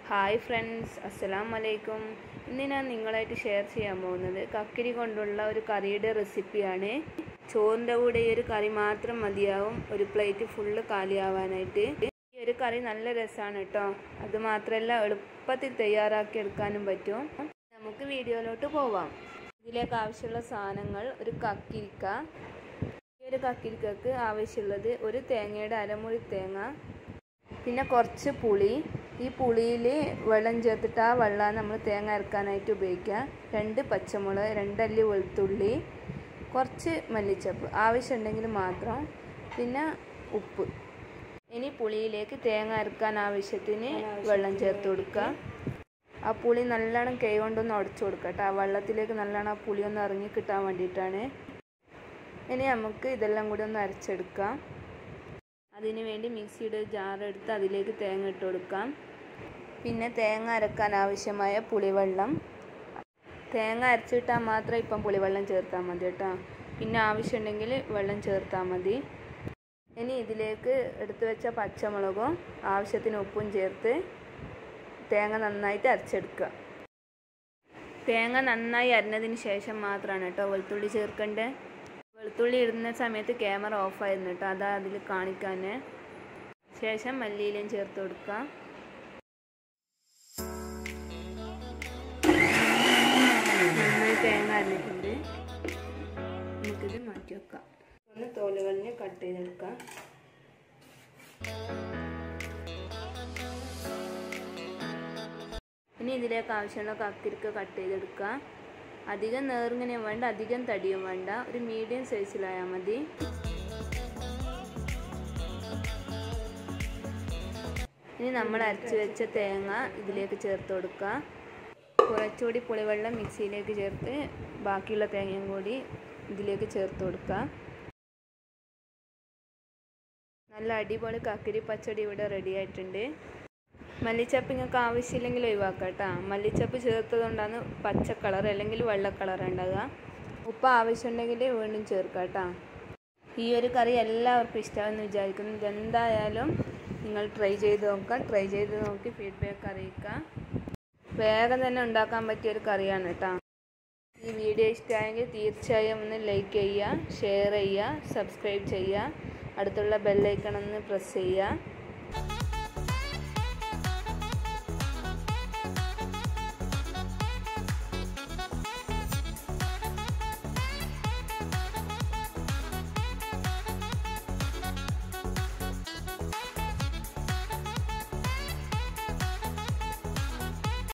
hi friends അസ്സലാം വലൈക്കും ഇന്ന് ഞാൻ നിങ്ങളായിട്ട് ഷെയർ ചെയ്യാൻ പോകുന്നത് കക്കിരി കൊണ്ടുള്ള ഒരു കറിയുടെ റെസിപ്പിയാണ് ചോറിൻ്റെ കൂടെ ഈ ഒരു കറി മാത്രം മതിയാവും ഒരു പ്ലേറ്റ് ഫുള്ള് കാലിയാവാനായിട്ട് ഈ ഒരു കറി നല്ല രസമാണ് കേട്ടോ അത് മാത്രമല്ല എളുപ്പത്തിൽ തയ്യാറാക്കി എടുക്കാനും പറ്റും നമുക്ക് വീഡിയോയിലോട്ട് പോവാം ഇതിലേക്ക് ആവശ്യമുള്ള സാധനങ്ങൾ ഒരു കക്കിരിക്ക ഈ ഒരു കക്കിരിക്കക്ക് ആവശ്യമുള്ളത് ഒരു തേങ്ങയുടെ അരമുറി തേങ്ങ പിന്നെ കുറച്ച് പുളി ഈ പുളിയിൽ വെള്ളം ചേർത്തിട്ട് ആ വെള്ളം നമ്മൾ തേങ്ങ അരക്കാനായിട്ട് ഉപയോഗിക്കുക രണ്ട് പച്ചമുളക് രണ്ടല്ലി വെളുത്തുള്ളി കുറച്ച് മല്ലിച്ചപ്പ് ആവശ്യമുണ്ടെങ്കിൽ മാത്രം പിന്നെ ഉപ്പ് ഇനി പുളിയിലേക്ക് തേങ്ങ അരക്കാൻ ആവശ്യത്തിന് വെള്ളം ചേർത്ത് കൊടുക്കുക ആ പുളി നല്ലോണം കൈ കൊണ്ടൊന്ന് ഉടച്ചു കൊടുക്കട്ടെ ആ വെള്ളത്തിലേക്ക് നല്ലോണം ആ പുളി ഒന്ന് ഇറങ്ങി കിട്ടാൻ വേണ്ടിയിട്ടാണ് ഇനി നമുക്ക് ഇതെല്ലാം കൂടി ഒന്ന് അരച്ചെടുക്കാം അതിന് വേണ്ടി മിക്സിയുടെ ജാർ എടുത്ത് അതിലേക്ക് തേങ്ങ ഇട്ട് കൊടുക്കാം പിന്നെ തേങ്ങ അരക്കാൻ ആവശ്യമായ പുളിവെള്ളം തേങ്ങ അരച്ചിട്ടാൽ മാത്രം ഇപ്പം പുളിവെള്ളം ചേർത്താൽ മതി കേട്ടോ പിന്നെ ആവശ്യമുണ്ടെങ്കിൽ വെള്ളം ചേർത്താൽ മതി ഇനി ഇതിലേക്ക് എടുത്തു വെച്ച പച്ചമുളകും ആവശ്യത്തിന് ഉപ്പും ചേർത്ത് തേങ്ങ നന്നായിട്ട് അരച്ചെടുക്കുക തേങ്ങ നന്നായി അരിഞ്ഞതിന് ശേഷം മാത്രമാണ് കേട്ടോ വെളുത്തുള്ളി ചേർക്കേണ്ടത് വെളുത്തുള്ളി ഇടുന്ന സമയത്ത് ക്യാമറ ഓഫായിരുന്നു കേട്ടോ അതാ അതിൽ കാണിക്കാൻ ശേഷം മല്ലിയിലും ചേർത്ത് കൊടുക്കുക നന്നായി തേങ്ങ അരിഞ്ഞിട്ടുണ്ട് നമുക്കിത് മാറ്റി വെക്കാം ഒന്ന് തോലുകളിന് കട്ട് ചെയ്തെടുക്കാം ഇനി ഇതിലേക്ക് ആവശ്യമുള്ള കക്കിരിക്ക കട്ട് ചെയ്തെടുക്കുക അധികം നേർങ്ങനെയും വേണ്ട അധികം തടിയും വേണ്ട ഒരു മീഡിയം സൈസിലായാൽ മതി ഇനി നമ്മൾ അരച്ച് വെച്ച തേങ്ങ ഇതിലേക്ക് ചേർത്ത് കൊടുക്കുക കുറച്ചുകൂടി പുളിവെള്ളം മിക്സിയിലേക്ക് ചേർത്ത് ബാക്കിയുള്ള തേങ്ങയും കൂടി ഇതിലേക്ക് ചേർത്ത് കൊടുക്കുക നല്ല അടിപൊളി കക്കിരി പച്ചടി ഇവിടെ റെഡി ആയിട്ടുണ്ട് മല്ലിച്ചപ്പ് നിങ്ങൾക്ക് ആവശ്യമില്ലെങ്കിൽ ഒഴിവാക്കാം കേട്ടോ മല്ലിച്ചപ്പ് ചേർത്തതുകൊണ്ടാണ് പച്ച കളർ അല്ലെങ്കിൽ വെള്ള കളർ ഉണ്ടാകുക ഉപ്പ് ആവശ്യമുണ്ടെങ്കിൽ വീണ്ടും ചേർക്കാം കേട്ടോ ഈ ഒരു കറി എല്ലാവർക്കും ഇഷ്ടമാണെന്ന് വിചാരിക്കുന്നു ഇതെന്തായാലും നിങ്ങൾ ട്രൈ ചെയ്ത് നോക്കുക ട്രൈ ചെയ്ത് നോക്കി ഫീഡ്ബാക്ക് അറിയിക്കുക വേഗം തന്നെ ഉണ്ടാക്കാൻ പറ്റിയ ഒരു കറിയാണ് കേട്ടോ ഈ വീഡിയോ ഇഷ്ടമായെങ്കിൽ തീർച്ചയായും ഒന്ന് ലൈക്ക് ചെയ്യുക ഷെയർ ചെയ്യുക സബ്സ്ക്രൈബ് ചെയ്യുക അടുത്തുള്ള ബെല്ലൈക്കൺ ഒന്ന് പ്രസ് ചെയ്യുക